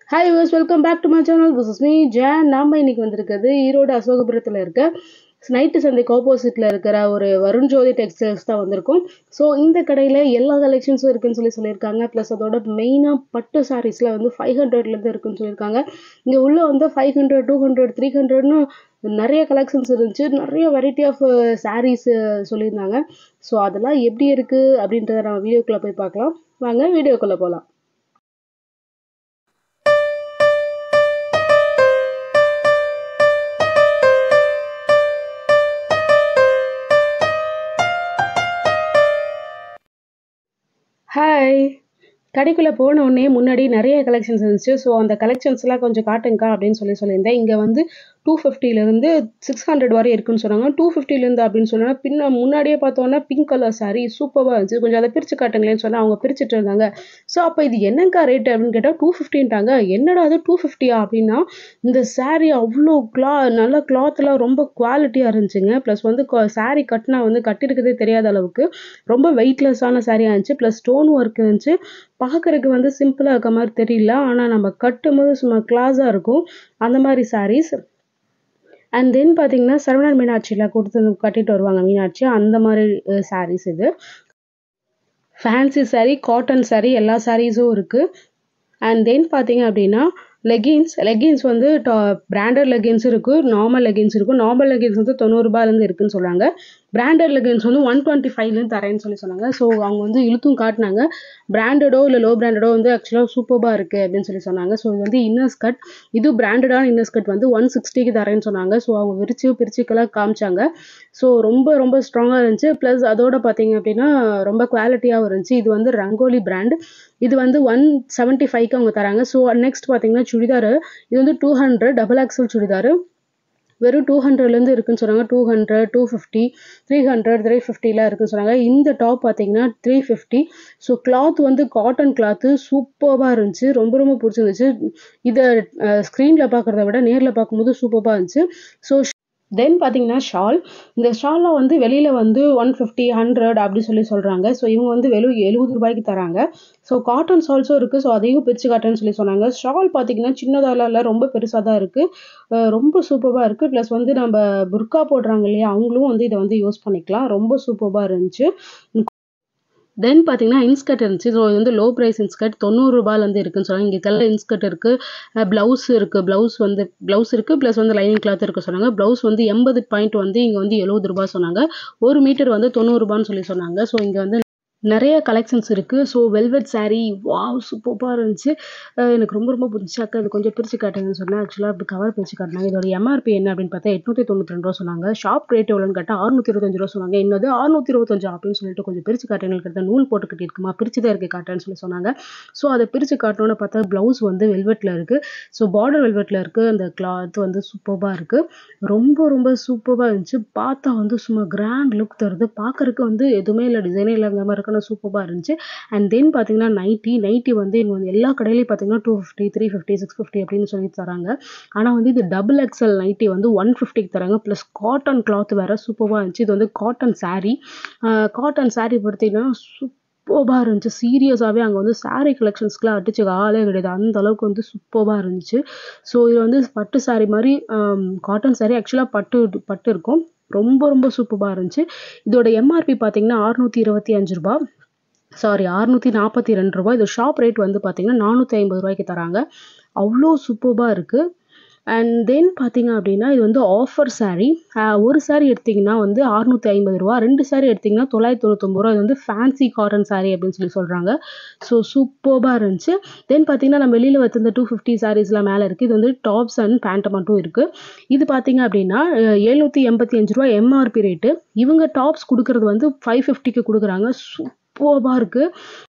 hi guys welcome back to my channel this is me Jane நாம இன்னைக்கு வந்திருக்கிறது ஈரோடு அசோகபுரத்தில் இருக்க நைட்டு சந்தைக்கு ஆப்போசிட்டில் இருக்கிற ஒரு வருண் ஜோதி டெக்ஸ்டைல்ஸ் தான் வந்திருக்கும் ஸோ இந்த கடையில் எல்லா கலெக்ஷன்ஸும் இருக்குன்னு சொல்லி சொல்லியிருக்காங்க ப்ளஸ் அதோட மெயினாக பட்டு சாரீஸில் வந்து ஃபைவ் ஹண்ட்ரட்லேருந்து இருக்குன்னு சொல்லியிருக்காங்க இங்கே உள்ள வந்து five hundred two hundred three ஹண்ட்ரட்னு நிறைய கலெக்ஷன்ஸ் இருந்துச்சு நிறைய வெரைட்டி ஆஃப் சாரீஸ் சொல்லியிருந்தாங்க ஸோ அதெல்லாம் எப்படி இருக்குது அப்படின்றத நம்ம வீடியோக்குள்ளே போய் பார்க்கலாம் வாங்க வீடியோக்குள்ளே போகலாம் ஹாய் கடைக்குள்ளே போன உடனே முன்னாடி நிறைய கலெக்ஷன்ஸ் இருந்துச்சு ஸோ அந்த கலெக்ஷன்ஸ்லாம் கொஞ்சம் காட்டுங்கக்கா அப்படின்னு சொல்லி சொல்லியிருந்தேன் இங்கே வந்து டூ ஃபிஃப்டிலேருந்து சிக்ஸ் ஹண்ட்ரட் வரை இருக்குன்னு சொன்னாங்க டூ ஃபிஃப்டிலேருந்து அப்படின்னு சொன்னா பின்ன முன்னாடியே பார்த்தோன்னா பிங்க் கலர் சாரி சூப்பராக இருந்துச்சு கொஞ்சம் அதை பிரித்து காட்டுங்களேன்னு சொன்னால் அவங்க பிரிச்சுட்டு இருந்தாங்க ஸோ அப்போ இது என்னக்கா ரேட் அப்படின்னு கேட்டால் டூ ஃபிஃப்டின்ட்டாங்க என்னடா அது டூ ஃபிஃப்டியா அப்படின்னா இந்த சாரீ அவ்வளோ கிளா நல்ல கிளாத்லாம் ரொம்ப குவாலிட்டியாக இருந்துச்சுங்க ப்ளஸ் வந்து சாரீ கட்டினா வந்து கட்டிருக்கதே தெரியாத அளவுக்கு ரொம்ப வெயிட்லெஸ்ஸான சாரியாக இருந்துச்சு ப்ளஸ் ஸ்டோன் ஒர்க் இருந்துச்சு பார்க்குறதுக்கு வந்து சிம்பிளாக இருக்க மாதிரி தெரியல ஆனால் நம்ம கட்டும் போது சும்மா கிளாஸாக இருக்கும் அந்த மாதிரி சாரீஸ் அண்ட் தென் பார்த்தீங்கன்னா சரவணன் மீனாட்சியில் கொடுத்து கட்டிட்டு வருவாங்க மீனாட்சி அந்த மாதிரி சாரீஸ் இது ஃபேன்சி சாரீ காட்டன் சாரீ எல்லா சாரீஸும் இருக்குது அண்ட் தென் பார்த்தீங்க அப்படின்னா லெகின்ஸ் லெகின்ஸ் வந்து பிராண்டட் லெகின்ஸ் இருக்குது நார்மல் லெகின்ஸ் இருக்கும் நார்மல் லெகின்ஸ் வந்து தொண்ணூறுபாலேருந்து இருக்குன்னு சொல்கிறாங்க பிராண்டட் லெகின்ஸ் வந்து ஒன் டுவெண்ட்டி ஃபைவ்லேருந்து தரேன்னு சொல்லி சொன்னாங்க ஸோ அவங்க வந்து இழுத்தும் காட்டினாங்க பிராண்டடோ இல்லை லோ பிராண்டடோ வந்து ஆக்சுவலாக சூப்பராக இருக்குது அப்படின்னு சொல்லி சொன்னாங்க ஸோ இது வந்து இன்னர்ஸ் கட் இது பிராண்டடான இன்னர்ஸ் கட் வந்து ஒன் சிக்ஸ்டிக்கு தரேன்னு சொன்னாங்க ஸோ அவங்க விரிச்சு பிரிச்சுக்கெல்லாம் காமிச்சாங்க ஸோ ரொம்ப ரொம்ப ஸ்ட்ராங்காக இருந்துச்சு ப்ளஸ் அதோட பார்த்தீங்க அப்படின்னா ரொம்ப குவாலிட்டியாகவும் இருந்துச்சு இது வந்து ரங்கோலி பிராண்ட் இது வந்து ஒன் செவன்ட்டி ஃபைவ்க்கு அவங்க தராங்க ஸோ நெக்ஸ்ட் பார்த்தீங்கன்னா சுடிதார் இது வந்து two hundred double XL churidar வெறும் டூ ஹண்ட்ரட்லேருந்து இருக்குன்னு சொன்னாங்க two hundred two fifty three hundred three ஃபிஃப்டிலாம் இருக்குன்னு சொன்னாங்க இந்த டாப் பார்த்தீங்கன்னா த்ரீ ஃபிஃப்டி ஸோ கிளாத் வந்து காட்டன் கிளாத்து சூப்பராக இருந்துச்சு ரொம்ப ரொம்ப பிடிச்சிருந்துச்சு இதை ஸ்க்ரீனில் பார்க்குறத விட நேரில் பார்க்கும்போது சூப்பராக இருந்துச்சு ஸோ தென் பார்த்தீங்கன்னா ஷால் இந்த ஷால்லாம் வந்து வெளியில் வந்து ஒன் ஃபிஃப்டி ஹண்ட்ரட் அப்படி சொல்லி சொல்கிறாங்க ஸோ இவங்க வந்து வெறும் எழுபது ரூபாய்க்கு தராங்க ஸோ காட்டன் ஷால்ஸும் இருக்குது ஸோ அதையும் பிரித்து காட்டுன்னு சொல்லி சொன்னாங்க ஷால் பார்த்தீங்கன்னா சின்னதால இல்லை ரொம்ப பெருசாக தான் இருக்குது ரொம்ப சூப்பராக இருக்குது ப்ளஸ் வந்து நம்ம புர்கா போடுறாங்க இல்லையா அவங்களும் வந்து இதை வந்து யூஸ் பண்ணிக்கலாம் ரொம்ப சூப்பராக இருந்துச்சு தென் பார்த்தீங்கன்னா இன்ஸ்கர்ட் இருந்துச்சு ஸோ இது வந்து லோ ப்ரைஸ் இன்ஸ்கர்ட் தொண்ணூறு ரூபாயிலேருந்து இருக்குன்னு சொன்னாங்க இங்கே கலர் இன்ஸ்கர்ட் இருக்குது ப்ளவுஸ் இருக்குது ப்ளவுஸ் வந்து ப்ளவுஸ் இருக்குது ப்ளஸ் வந்து லைனிங் கிளாத் இருக்குது சொன்னாங்க ப்ளவுஸ் வந்து எண்பது பாயிண்ட் வந்து இங்கே வந்து எழுபது ரூபா சொன்னாங்க ஒரு மீட்டர் வந்து தொண்ணூறுரூபான்னு சொல்லி சொன்னாங்க ஸோ இங்கே வந்து நிறைய கலெக்ஷன்ஸ் இருக்குது ஸோ வெல்வெட் சாரீ வாவ் சூப்பராக இருந்துச்சு எனக்கு ரொம்ப ரொம்ப பிடிச்சி அக்கா அது கொஞ்சம் பிரித்து காட்டுங்கன்னு சொன்னேன் ஆக்சுவலாக அப்படி கவர் பிரித்து காட்டினாங்க இதோட எம்ஆர்பி என்ன அப்படின்னு பார்த்தா எட்நூற்றி தொண்ணூற்றி ரெண்டு ரூபா சொன்னாங்க ஷாப் ரேட் எவ்வளோன்னு கேட்டால் அறுநூற்றி இருபத்தஞ்சு ரூபா சொன்னாங்க இன்னது அறுநூற்றி இருபத்தஞ்சு அப்படின்னு சொல்லிட்டு கொஞ்சம் பிரித்து காட்டுங்களுக்கு நூல் போட்டு கட்டியிருக்குமா பிரித்து தான் இருக்குது காட்டுன்னு சொல்லி சொன்னாங்க ஸோ அதை பிரித்து காட்டணும்னு பார்த்தா ப்ளவுஸ் வந்து வெல்வெட்டில் இருக்குது ஸோ பார்டர் வெல்வெட்டில் இருக்குது அந்த கிளாத் வந்து சூப்பராக இருக்குது ரொம்ப ரொம்ப சூப்பராக இருந்துச்சு பார்த்தா வந்து சும்மா கிராண்ட் லுக் தருது பார்க்குறக்கு வந்து எதுவுமே இல்லை டிசைனே இல்லாத மாதிரி இருக்கு சூப்பராக இருந்துச்சு அண்ட் தென் பார்த்தீங்கன்னா நைட்டி நைட்டி வந்து இங்கே வந்து எல்லா கடையிலையும் பார்த்தீங்கன்னா two fifty three fifty six fifty அப்படின்னு சொல்லி தராங்க ஆனால் வந்து இது டபுள் எக்ஸல் நைட்டி வந்து ஒன் ஃபிஃப்டிக்கு தராங்க ப்ளஸ் காட்டன் கிளாத் வேறு சூப்பராக இருந்துச்சு இது வந்து காட்டன் சாரீ காட்டன் சாரீ பார்த்தீங்கன்னா சூப்பராக இருந்துச்சு சீரியஸாகவே அங்கே வந்து சாரீ கலெக்ஷன்ஸ்க்குலாம் அடிச்சு ஆளே கிடையாது அந்த அளவுக்கு வந்து சூப்பராக இருந்துச்சு ஸோ இது வந்து பட்டு சாரீ மாதிரி காட்டன் சாரீ ஆக்சுவலாக பட்டு பட்டு இருக்கும் ரொம்ப ரொம்ப சூப்பராக இருந்துச்சு இதோட எம்ஆர்பி பார்த்தீங்கன்னா அறுநூற்றி இருபத்தி அஞ்சு ரூபா சாரி அறுநூற்றி நாற்பத்தி ரெண்டு ரூபா இது ஷாப் ரேட் வந்து பார்த்தீங்கன்னா நானூற்றி ஐம்பது ரூபாய்க்கு தராங்க அவ்வளோ சூப்பராக இருக்குது அண்ட் தென் பார்த்தீங்க அப்படின்னா இது வந்து ஆஃபர் சாரீ ஒரு சாரீ எடுத்திங்கன்னா வந்து அறுநூற்றி ஐம்பது ரூபா ரெண்டு சாரீ எடுத்திங்கன்னா தொள்ளாயிரத்தி தொண்ணூத்தொம்பது ரூபா இது வந்து ஃபேன்சி காட்டன் சாரீ அப்படின்னு சொல்லி சொல்கிறாங்க ஸோ சூப்பராக இருந்துச்சு தென் பார்த்தீங்கன்னா நம்ம வெளியில் வச்சிருந்த டூ ஃபிஃப்டி சாரீஸ்லாம் மேலே இருக்குது இது வந்து டாப்ஸ் அண்ட் பேண்ட் மட்டும் இருக்குது இது பார்த்தீங்க அப்படின்னா எழுநூற்றி எண்பத்தி அஞ்சு ரூபா எம்ஆர்பி ரேட்டு இவங்க டாப்ஸ் கொடுக்குறது வந்து ஃபைவ் ஃபிஃப்டிக்கு கொடுக்குறாங்க சூப்பராக இருக்குது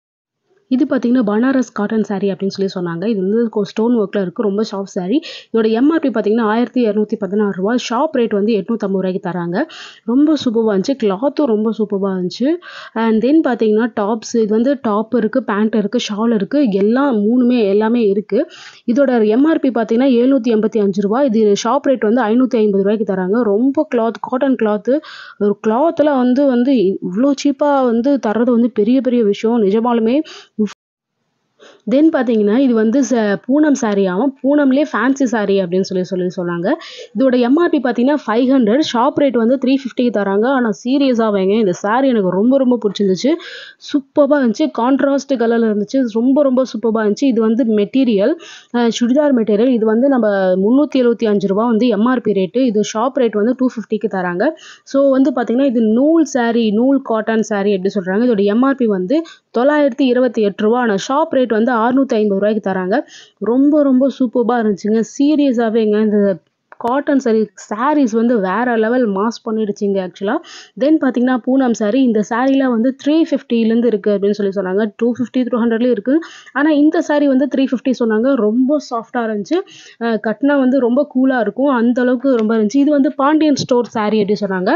இது பார்த்தீங்கன்னா பனாரஸ் காட்டன் சாரீ அப்படின்னு சொல்லி சொன்னாங்க இது வந்து ஸ்டோன் ஒர்க்கில் இருக்குது ரொம்ப சாஃப்ட் சாரீ இதோட எம்ஆர்பி பார்த்தீங்கன்னா ஆயிரத்தி இரநூத்தி பதினாறு ரூபா ஷாப் ரேட் வந்து எட்நூற்றம்பது ரூபாய்க்கு தராங்க ரொம்ப சூப்பராக இருந்துச்சு கிளாத்தும் ரொம்ப சூப்பராக இருந்துச்சு அண்ட் தென் பார்த்தீங்கன்னா டாப்ஸ் இது வந்து டாப் இருக்குது பேண்ட் இருக்குது ஷால் இருக்குது எல்லாம் மூணுமே எல்லாமே இருக்குது இதோட எம்ஆர்பி பார்த்தீங்கன்னா எழுநூற்றி எண்பத்தி அஞ்சு ரூபா இது ஷாப் ரேட் வந்து ஐநூற்றி ஐம்பது ரூபாய்க்கு தராங்க ரொம்ப கிளாத் காட்டன் கிளாத்து ஒரு கிளாத்தில் வந்து வந்து இவ்வளோ சீப்பாக வந்து தர்றது வந்து பெரிய பெரிய விஷயம் நிஜமாலுமே தென் பார்த்தீங்கன்னா இது வந்து ச பூனம் saree ஆகும் பூனம்லேயே ஃபேன்சி saree அப்படின்னு சொல்லி சொல்லி சொன்னாங்க இதோட எம்ஆர்பி பார்த்தீங்கன்னா ஃபைவ் ஹண்ட்ரட் ஷாப் ரேட் வந்து த்ரீ ஃபிஃப்டிக்கு தராங்க ஆனால் சீரியஸாக வைங்க இந்த saree எனக்கு ரொம்ப ரொம்ப பிடிச்சிருந்துச்சு சூப்பராக இருந்துச்சு கான்ட்ராஸ்ட் கலரில் இருந்துச்சு ரொம்ப ரொம்ப சூப்பராக இருந்துச்சு இது வந்து மெட்டீரியல் சுடிதார் மெட்டீரியல் இது வந்து நம்ம முந்நூற்றி எழுபத்தி அஞ்சு ரூபா வந்து எம்ஆர்பி ரேட்டு இது ஷாப் ரேட் வந்து டூ ஃபிஃப்டிக்கு தராங்க ஸோ வந்து பார்த்தீங்கன்னா இது நூல் saree நூல் காட்டன் saree எப்படி சொல்கிறாங்க இதோட எம்ஆர்பி வந்து தொள்ளாயிரத்தி இருபத்தி எட்டு ரூபா ஆனால் ஷாப் ரேட் வந்து அறுநூற்றி ஐம்பது ரூபாய்க்கு தராங்க ரொம்ப ரொம்ப சூப்பராக இருந்துச்சுங்க சீரியஸாகவேங்க இந்த காட்டன் saree sarees வந்து வேற லெவல் மாஸ் பண்ணிடுச்சிங்க ஆக்சுவலாக தென் பார்த்தீங்கன்னா பூனம் saree இந்த சாரீல வந்து த்ரீ ஃபிஃப்டிலேருந்து இருக்குது அப்படின்னு சொல்லி சொன்னாங்க டூ ஃபிஃப்டி த்ரூ ஹண்ட்ரட்லேயும் இருக்குது ஆனால் இந்த saree வந்து த்ரீ ஃபிஃப்டி சொன்னாங்க ரொம்ப சாஃப்டாக இருந்துச்சு அஹ் கட்டினா வந்து ரொம்ப கூலாக இருக்கும் அந்த அளவுக்கு ரொம்ப இருந்துச்சு இது வந்து பாண்டியன் ஸ்டோர் saree அப்படி சொன்னாங்க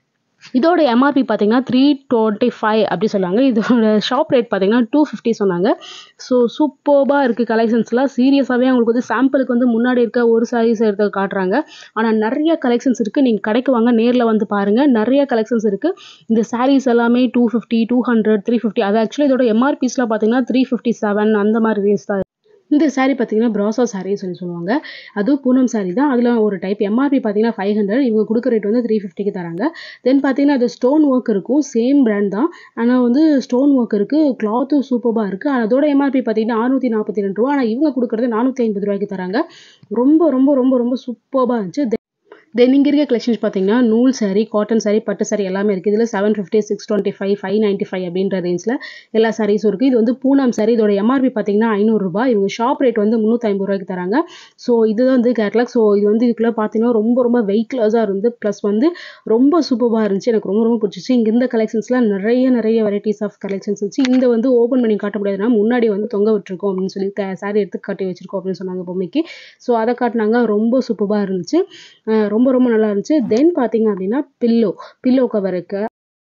இதோட எம்ஆர்பி பார்த்தீங்கன்னா த்ரீ டுவெண்ட்டி ஃபைவ் அப்படி சொன்னாங்க இதோட ஷாப் ரேட் பார்த்தீங்கன்னா டூ ஃபிஃப்டி சொன்னாங்க ஸோ சூப்பர்பாக இருக்குது கலெக்ஷன்ஸ்லாம் சீரியஸாகவே அவங்களுக்கு வந்து சாம்பிளுக்கு வந்து முன்னாடி இருக்க ஒரு சாரீஸ் எடுத்து காட்டுறாங்க ஆனால் நிறைய கலெக்ஷன்ஸ் இருக்குது நீங்கள் கடைக்கு வாங்க நேரில் வந்து பாருங்கள் நிறைய கலெக்ஷன்ஸ் இருக்குது இந்த சாரீஸ் எல்லாமே two fifty two hundred three fifty அது ஆக்சுவலி இதோட எம்ஆர்பிஸ்லாம் பார்த்தீங்கன்னா த்ரீ ஃபிஃப்டி செவன் அந்த மாதிரி ரேஸ் தான் இந்த saree பார்த்தீங்கன்னா ப்ராசோ saree சொல்லி சொல்லுவாங்க அதுவும் பூனம் saree தான் அதில் ஒரு டைப் எம்ஆர்பி பார்த்தீங்கன்னா ஃபைவ் ஹண்ட்ரட் இவங்க கொடுக்குற ரேட் வந்து த்ரீ ஃபிஃப்டிக்கு தராங்க தென் பார்த்தீங்கன்னா அது ஸ்டோன் ஒர்க் இருக்கும் சேம் பிராண்ட் தான் ஆனால் வந்து ஸ்டோன் ஒர்க் இருக்குது கிளாத்தும் சூப்பராக இருக்குது அதோட எம்ஆர்பி பார்த்தீங்கன்னா அறுநூற்றி நாற்பத்தி ரெண்டு ரூபா ஆனால் இவங்க கொடுக்குறது நானூற்றி ஐம்பது ரூபாய்க்கு தராங்க ரொம்ப ரொம்ப ரொம்ப ரொம்ப சூப்பராக இருந்துச்சு தென் இங்கே இருக்க கலெக்ஷன்ஸ் பார்த்தீங்கன்னா நூல் saree காட்டன் saree பட்டு saree எல்லாமே இருக்குது இதில் seven fifty six twenty five five ninety five அப்படின்ற ரேஞ்சில் எல்லா சாரீஸும் இருக்குது இது வந்து பூனம் saree இதோட எம்ஆர்பி பார்த்தீங்கன்னா ஐநூறுரூபா இவங்க ஷாப் ரேட் வந்து முந்நூற்றி ஐம்பது ரூபாய்க்கு தராங்க ஸோ இதுதான் வந்து கேட்லாக் ஸோ இது வந்து இதுக்குள்ள பார்த்தீங்கன்னா ரொம்ப ரொம்ப வெயிட்லெஸ்ஸாக இருந்து ப்ளஸ் வந்து ரொம்ப சூப்பராக இருந்துச்சு எனக்கு ரொம்ப ரொம்ப பிடிச்சிச்சு இங்கே இருந்த கலெக்ஷன்ஸ்லாம் நிறைய நிறைய வெரைட்டிஸ் ஆஃப் கலெக்ஷன்ஸ் இருந்துச்சு இந்த வந்து ஓப்பன் பண்ணி காட்ட முடியாதுன்னா முன்னாடி வந்து தொங்க விட்டுருக்கோம் அப்படின்னு சொல்லி சாரி எடுத்து கட்டி வச்சிருக்கோம் அப்படின்னு சொன்னாங்க பொம்மைக்கு ஸோ அதை காட்டினாங்க ரொம்ப சூப்பராக இருந்துச்சு அஹ் ரொம்ப ரொம்ப நல்லா இருந்துச்சு தென் பார்த்தீங்க அப்படின்னா பில்லோ பில்லோ கவர் இருக்கு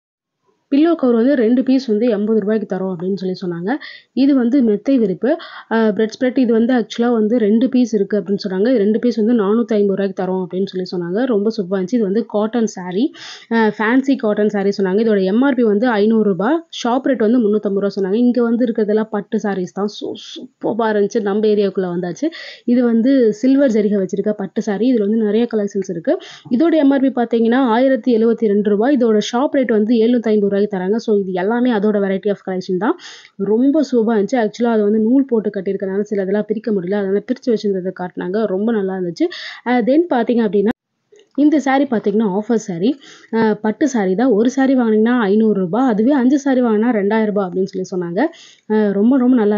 பில்லோ கவர் வந்து ரெண்டு பீஸ் வந்து எண்பது ரூபாய்க்கு தரோம் அப்படின்னு சொல்லி சொன்னாங்க இது வந்து மெத்தை விரிப்பு பிரெட் ஸ்ப்ரெட் இது வந்து ஆக்சுவலாக வந்து ரெண்டு பீஸ் இருக்குது அப்படின்னு சொன்னாங்க இது ரெண்டு பீஸ் வந்து நானூற்றி ஐம்பது ரூபாய்க்கு தரோம் அப்படின்னு சொல்லி சொன்னாங்க ரொம்ப சூப்பராக இருந்துச்சு இது வந்து cotton saree fancy cotton saree சொன்னாங்க இதோட எம்ஆர்பி வந்து ஐநூறுரூபா ஷாப் ரேட் வந்து முந்நூற்றம்பது ரூபா சொன்னாங்க இங்கே வந்து இருக்கிறதெல்லாம் பட்டு sarees தான் ஸோ சூப்பராக இருந்துச்சு நம்ம ஏரியாவுக்குள்ளே வந்தாச்சு இது வந்து சில்வர் ஜரிகை வச்சிருக்க பட்டு saree இதில் வந்து நிறைய கலெக்ஷன்ஸ் இருக்குது இதோட எம்ஆர்பி பார்த்தீங்கன்னா ஆயிரத்தி எழுபத்தி ரெண்டு ரூபா இதோட ஷாப் ரேட் வந்து எழுநூற்றி ஐம்பது ரூபாய்க்கு தராங்க ஸோ இது எல்லாமே அதோட வெரைட்டி ஆஃப் கலெக்ஷன் தான் ரொம்ப சூப்பராக இருந்துச்சு ஆக்சுவலாக அது வந்து நூல் போட்டு கட்டியிருக்கனால சில இதெல்லாம் பிரிக்க முடியல அதனால பிரித்து வச்சிருந்ததை காட்டினாங்க ரொம்ப நல்லா இருந்துச்சு தென் பார்த்தீங்க அப்படின்னா இந்த saree பார்த்தீங்கன்னா ஆஃபர் saree அஹ் பட்டு saree தான் ஒரு saree வாங்கினீங்கன்னா ஐநூறுரூபா அதுவே அஞ்சு saree வாங்கினா ரெண்டாயிரம் ரூபாய் அப்படின்னு சொல்லி சொன்னாங்க அஹ் ரொம்ப ரொம்ப நல்லா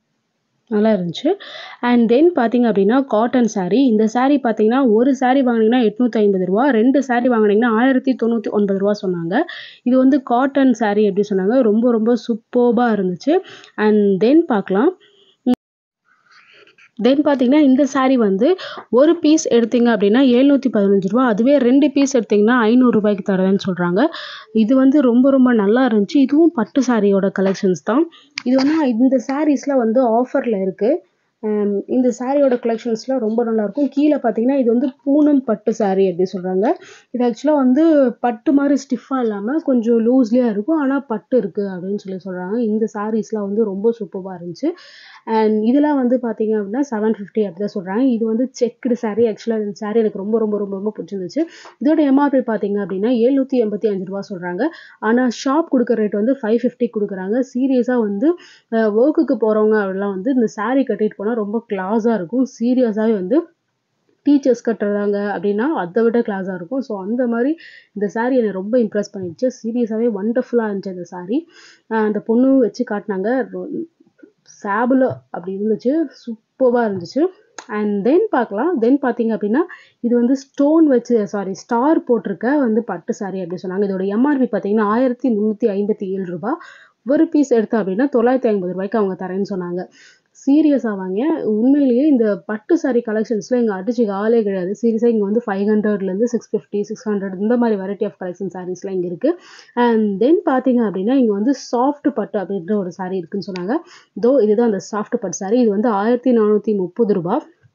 நல்லா இருந்துச்சு அண்ட் தென் பார்த்தீங்க அப்படின்னா காட்டன் saree இந்த saree பார்த்தீங்கன்னா ஒரு saree வாங்கினீங்கன்னா எட்நூற்றி ஐம்பது ரூபா ரெண்டு saree வாங்கினீங்கன்னா ஆயிரத்தி தொண்ணூற்றி ஒன்பது ரூபா சொன்னாங்க இது வந்து காட்டன் saree எப்படி சொன்னாங்க ரொம்ப ரொம்ப சூப்பர்பாக இருந்துச்சு அண்ட் தென் பார்க்கலாம் தென் பார்த்தீங்கன்னா இந்த saree வந்து ஒரு பீஸ் எடுத்தீங்க அப்படின்னா எழுநூற்றி பதினஞ்சு ரூபா அதுவே ரெண்டு பீஸ் எடுத்தீங்கன்னா ஐநூறு ரூபாய்க்கு தரேன்னு சொல்கிறாங்க இது வந்து ரொம்ப ரொம்ப நல்லா இருந்துச்சு இதுவும் பட்டு சாரியோட கலெக்ஷன்ஸ் தான் இது வந்து இந்த சாரீஸ்லாம் வந்து ஆஃபரில் இருக்குது இந்த சாரியோட கலெக்ஷன்ஸ்லாம் ரொம்ப நல்லா இருக்கும் கீழே பார்த்தீங்கன்னா இது வந்து பூனம் பட்டு saree அப்படி சொல்கிறாங்க இது ஆக்சுவலாக வந்து பட்டு மாதிரி ஸ்டிஃபாக இல்லாமல் கொஞ்சம் லூஸ்லியாக இருக்கும் ஆனால் பட்டு இருக்குது அப்படின்னு சொல்லி சொல்கிறாங்க இந்த சாரீஸ்லாம் வந்து ரொம்ப சூப்பராக இருந்துச்சு அண்ட் இதெல்லாம் வந்து பார்த்தீங்க அப்படின்னா செவன் ஃபிஃப்டி அப்படி தான் சொல்கிறாங்க இது வந்து செக்குடு saree ஆக்சுவலாக இந்த saree எனக்கு ரொம்ப ரொம்ப ரொம்ப ரொம்ப பிடிச்சிருந்துச்சு இதோட எம்ஆர்பி பார்த்தீங்க அப்படின்னா எழுநூற்றி எண்பத்தி அஞ்சு ரூபா சொல்கிறாங்க ஆனால் ஷாப் கொடுக்குற ரேட் வந்து ஃபைவ் ஃபிஃப்டி கொடுக்குறாங்க சீரியஸாக வந்து ஒர்க்குக்கு போகிறவங்க அப்படிலாம் வந்து இந்த saree கட்டிட்டு போனால் ரொம்ப கிளாஸாக இருக்கும் சீரியஸாகவே வந்து டீச்சர்ஸ் கட்டுறாங்க அப்படின்னா அதை விட கிளாஸாக இருக்கும் ஸோ அந்த மாதிரி இந்த saree என்னை ரொம்ப இம்ப்ரெஸ் பண்ணிடுச்சு சீரியஸாகவே ஒண்டர்ஃபுல்லாக இருந்துச்சு அந்த saree அஹ் அந்த பொண்ணு வச்சு காட்டினாங்க ஃபேபுலோ அப்படி இருந்துச்சு சூப்பராக இருந்துச்சு அண்ட் தென் பார்க்கலாம் தென் பார்த்தீங்க அப்படின்னா இது வந்து ஸ்டோன் வச்சு சாரி ஸ்டார் போட்டிருக்க வந்து பட்டு saree அப்படி சொன்னாங்க இதோட எம்ஆர்பி பார்த்தீங்கன்னா ஆயிரத்தி முந்நூற்றி ஐம்பத்தி ஏழு ரூபாய் ஒரு பீஸ் எடுத்தோம் அப்படின்னா தொள்ளாயிரத்தி ஐம்பது ரூபாய்க்கு அவங்க தரேன்னு சொன்னாங்க சீரியஸாக வாங்க உண்மையிலேயே இந்த பட்டு saree கலெக்ஷன்ஸில் இங்கே அடிச்சு ஆளே கிடையாது சீரியஸாக இங்கே வந்து ஃபைவ் ஹண்ட்ரட்லேருந்து சிக்ஸ் ஃபிஃப்டி சிக்ஸ் ஹண்ட்ரட் இந்த மாதிரி வெரைட்டி ஆஃப் கலெக்ஷன் சாரீஸ்லாம் இங்கே இருக்குது அண்ட் தென் பார்த்தீங்க அப்படின்னா இங்கே வந்து சாஃப்ட் பட்டு அப்படின்ற ஒரு saree இருக்குன்னு சொன்னாங்க தோ இதுதான் அந்த சாஃப்ட் பட்டு saree இது வந்து ஆயிரத்தி நானூற்றி முப்பது ரூபா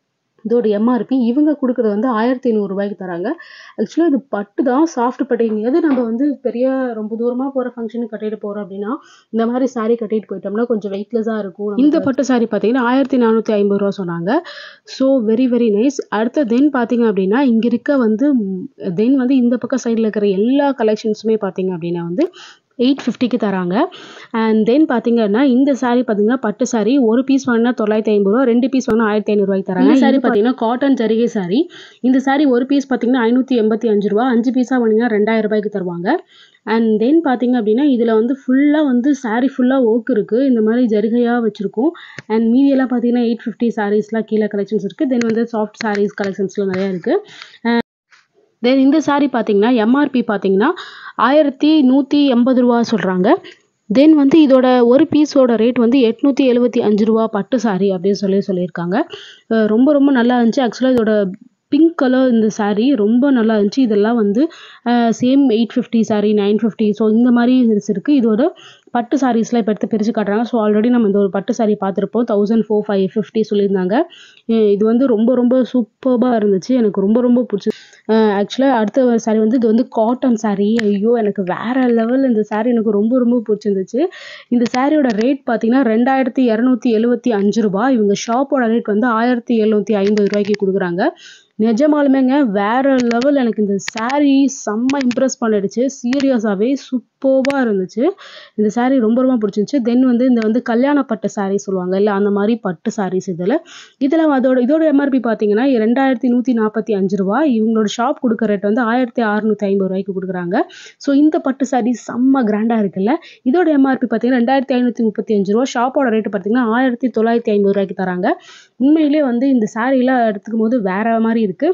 இதோட எம்ஆர்பி இவங்க கொடுக்குறது வந்து ஆயிரத்தி ரூபாய்க்கு தராங்க ஆக்சுவலாக இது பட்டு தான் சாஃப்ட் பட்டு எங்கேயாவது நம்ம வந்து பெரிய ரொம்ப தூரமாக போகிற ஃபங்க்ஷனுக்கு கட்டிட்டு போகிறோம் அப்படின்னா இந்த மாதிரி saree கட்டிட்டு போயிட்டோம்னா கொஞ்சம் வெயிட்லெஸ்ஸாக இருக்கும் இந்த பட்டு saree பார்த்தீங்கன்னா ஆயிரத்தி நானூற்றி ஐம்பது ரூபா சொன்னாங்க ஸோ வெரி வெரி நைஸ் அடுத்த தென் பார்த்தீங்க அப்படின்னா இங்கே இருக்க வந்து தென் வந்து இந்த பக்கம் சைடில் இருக்கிற எல்லா கலெக்ஷன்ஸுமே பார்த்தீங்க அப்படின்னா வந்து எயிட் ஃபிஃப்டிக்கு தராங்க அண்ட் தென் பார்த்தீங்கன்னா இந்த saree பார்த்தீங்கன்னா பட்டு saree ஒரு பீஸ் வாங்கினா தொள்ளாயிரத்தி ஐம்பது ரூபா ரெண்டு பீஸ் வாங்கினா ஆயிரத்தி ஐநூறுரூவாய்க்கு தராங்க இந்த saree பார்த்தீங்கன்னா காட்டன் ஜரிகை saree இந்த saree ஒரு பீஸ் பார்த்தீங்கன்னா ஐநூற்றி எண்பத்தி அஞ்சு ரூபா அஞ்சு பீஸாக வாங்கினா ரெண்டாயிரம் ரூபாய்க்கு தருவாங்க அண்ட் தென் பார்த்தீங்க அப்படின்னா இதில் வந்து ஃபுல்லாக வந்து saree ஃபுல்லாக ஒர்க் இருக்குது இந்த மாதிரி ஜரிகையாக வச்சுருக்கோம் அண்ட் மீதியெல்லாம் பார்த்தீங்கன்னா எயிட் ஃபிஃப்டி சாரீஸ்லாம் கீழே கலெக்ஷன்ஸ் இருக்குது தென் வந்து சாஃப்ட் sarees கலெக்ஷன்ஸ்லாம் நிறையா இருக்குது தென் இந்த saree பார்த்தீங்கன்னா எம்ஆர்பி பார்த்தீங்கன்னா ஆயிரத்தி நூற்றி எண்பது ரூபா சொல்கிறாங்க தென் வந்து இதோட ஒரு பீஸோட ரேட் வந்து எட்நூற்றி எழுபத்தி அஞ்சு ரூபா பட்டு saree அப்படின்னு சொல்லி சொல்லியிருக்காங்க அஹ் ரொம்ப ரொம்ப நல்லா இருந்துச்சு ஆக்சுவலாக இதோட பிங்க் கலர் இந்த saree ரொம்ப நல்லா இருந்துச்சு இதெல்லாம் வந்து same eight fifty saree nine fifty so இந்த மாதிரி இருக்குது இதோட பட்டு சாரீஸ்லாம் இப்போ எடுத்து பிரித்து காட்டுறாங்க ஸோ ஆல்ரெடி நம்ம இந்த ஒரு பட்டு saree பார்த்துருப்போம் தௌசண்ட் ஃபோர் ஃபைவ் ஃபிஃப்டி சொல்லியிருந்தாங்க அஹ் இது வந்து ரொம்ப ரொம்ப சூப்பராக இருந்துச்சு எனக்கு ரொம்ப ரொம்ப பிடிச்சி ஆக்சுவலாக அடுத்த ஒரு saree வந்து இது வந்து காட்டன் saree ஐயோ எனக்கு வேற லெவல் இந்த saree எனக்கு ரொம்ப ரொம்ப பிடிச்சிருந்துச்சு இந்த சாரியோட ரேட் பார்த்தீங்கன்னா ரெண்டாயிரத்தி இரநூத்தி எழுபத்தி அஞ்சு ரூபாய் இவங்க ஷாப்போட ரேட் வந்து ஆயிரத்தி எழுநூற்றி ஐம்பது ரூபாய்க்கு கொடுக்குறாங்க நிஜமாலுமேங்க வேற லெவல் எனக்கு இந்த saree செம்ம இம்ப்ரெஸ் பண்ணிடுச்சு சீரியஸாகவே சூப்பராக இருந்துச்சு இந்த saree ரொம்ப ரொம்ப பிடிச்சிருந்துச்சு தென் வந்து இந்த வந்து கல்யாண பட்டு saree சொல்லுவாங்க இல்லை அந்த மாதிரி பட்டு sarees இதில் இதில் அதோட இதோட எம்ஆர்பி பார்த்தீங்கன்னா ரெண்டாயிரத்தி நூற்றி நாற்பத்தி அஞ்சு ரூபா இவங்களோட ஷாப் கொடுக்குற ரேட் வந்து ஆயிரத்தி அறுநூற்றி ஐம்பது ரூபாய்க்கு கொடுக்குறாங்க ஸோ இந்த பட்டு saree செம்ம கிராண்டாக இருக்குல்ல இதோட எம்ஆர்பி பார்த்தீங்கன்னா ரெண்டாயிரத்தி ஐநூற்றி முப்பத்தி அஞ்சு ரூபா ஷாப்போட ரேட்டு பார்த்தீங்கன்னா ஆயிரத்தி தொள்ளாயிரத்தி ஐம்பது ரூபாய்க்கு தராங்க உண்மையிலே வந்து இந்த சாரீலாம் எடுத்துக்கும் போது வேற மாதிரி இருக்கு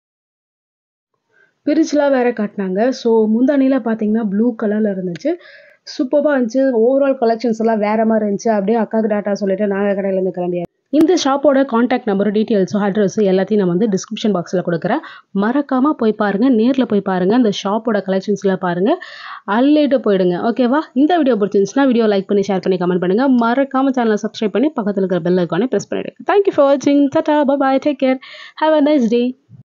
பிரிச்சுலாம் வேற காட்டினாங்க ஸோ முந்தானியில் பார்த்தீங்கன்னா ப்ளூ கலரில் இருந்துச்சு சூப்பராக இருந்துச்சு ஓவரால் கலெக்ஷன்ஸ் எல்லாம் வேற மாதிரி இருந்துச்சு அப்படியே அக்காவுக்கு டாட்டா சொல்லிட்டு நாங்கள் கடையிலேருந்து கிளம்பியா இந்த ஷாப்போட காண்டாக்ட் நம்பர் டீட்டெயில்ஸும் அட்ரஸ் எல்லாத்தையும் நான் வந்து டிஸ்கிரிப்ஷன் பாக்ஸில் கொடுக்குறேன் மறக்காமல் போய் பாருங்கள் நேரில் போய் பாருங்கள் இந்த ஷாப்போட கலெக்ஷன்ஸ்லாம் பாருங்கள் அள்ளிட்டு போயிடுங்க ஓகேவா இந்த வீடியோ பிடிச்சிருந்துச்சுன்னா வீடியோ லைக் பண்ணி ஷேர் பண்ணி கமெண்ட் பண்ணுங்கள் மறக்காமல் சேனலை சப்ஸ்கிரைப் பண்ணி பக்கத்தில் இருக்கிற பெல் ஐக்கானே ப்ரெஸ் பண்ணிவிடுங்க தேங்க்யூ ஃபார் வாட்சிங் tata bye take care have a nice day